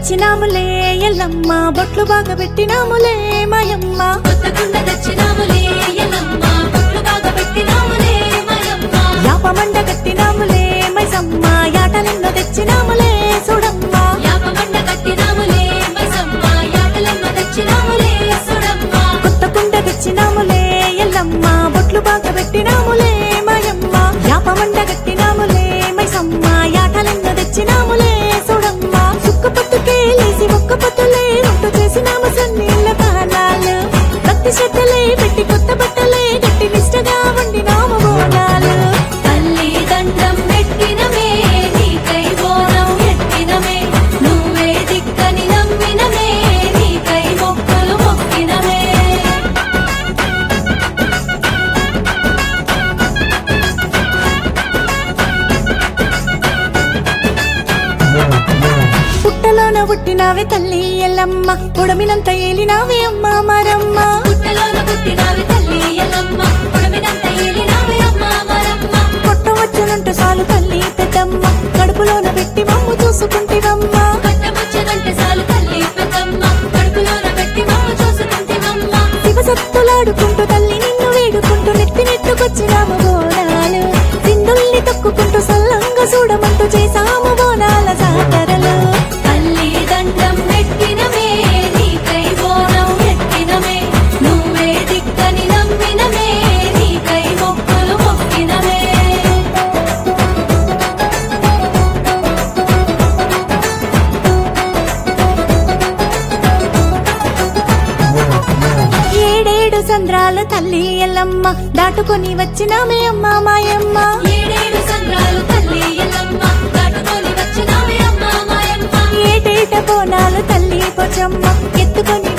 తెచ్చినాములే ఎల్లమ్మ బొట్లు బాగా పెట్టినాములే మాయమ్మ కొత్త కుండ తెచ్చినాములే ఎల్లమ్మ పుట్లు బాగా పెట్టినాములే మాయమ్మ యాపమండ కట్టినాములే మైసమ్మ యాటలెన్నో తెచ్చినాములే చూడమ్మ యాపమండ కట్టినాములే మైసమ్మ యాటలెన్నో తెచ్చినాములే సుడమ్మ కొత్త కుండ తెచ్చినాములే ఎల్లమ్మ బొట్లు బాగా పెట్టినాములే మాయమ్మ యాపమండ కట్టినాములే మైసమ్మ యాటలెన్నో తెచ్చినాములే చూడమ్మ సుక్క పట్టుకే లేసి ఒక్క పట్టులే వంట చేసినాము సన్నీళ్ళ తాళాలు భక్తి శ్రద్ధలే పెట్టి కొత్త బట్టలే గట్టి నిష్టగా వండినాము బోనాలు తల్లి దండం పెట్టినమే నీకై బోనం ఎట్టినమే నువ్వే దిక్కని నమ్మినమే నీకై మొక్కులు మొక్కినమే పుట్టలోన పుట్టినావే తల్లి ఎల్లమ్మ పొడమినంత ఏలినావే అమ్మ మరమ్మ పుట్టలోన పుట్టినావి తల్లి ఎల్లమ్మ పొడమినంత ఏలినావే అమ్మ మరమ్మ కొట్టవచ్చునంటూ చాలు తల్లి పెద్దమ్మ కడుపులోన పెట్టి మమ్ము చూసుకుంటివమ్మ కట్టముచ్చదంటే చాలు తల్లి పెద్దమ్మ కడుపులోన పెట్టి మమ్మ చూసుకుంటివమ్మ శివసత్తులాడుకుంటూ తల్లి నిన్ను వేడుకుంటూ నెత్తి నెట్టుకొచ్చినాము బోనాలు సింధుల్ని తొక్కుకుంటూ సల్లంగా చూడమంటూ చేసాము బోనాల జాతరలు తల్లి దండం పెట్టినమే నీకై బోనం ఎట్టినమే నువ్వే దిక్కని నమ్మినమే నీకై మొక్కులు మొక్కినమే ఏడేడు సంద్రాలు తల్లి ఎల్లమ్మ దాటుకొని వచ్చినామే అమ్మ మాయమ్మ ఏడేడు సంద్రాలు తల్లి ఎల్లమ్మ దాటుకొని వచ్చినావే అమ్మ మాయమ్మ ఏటేట బోనాలు తల్లి పొచమ్మ ఎత్తుకొని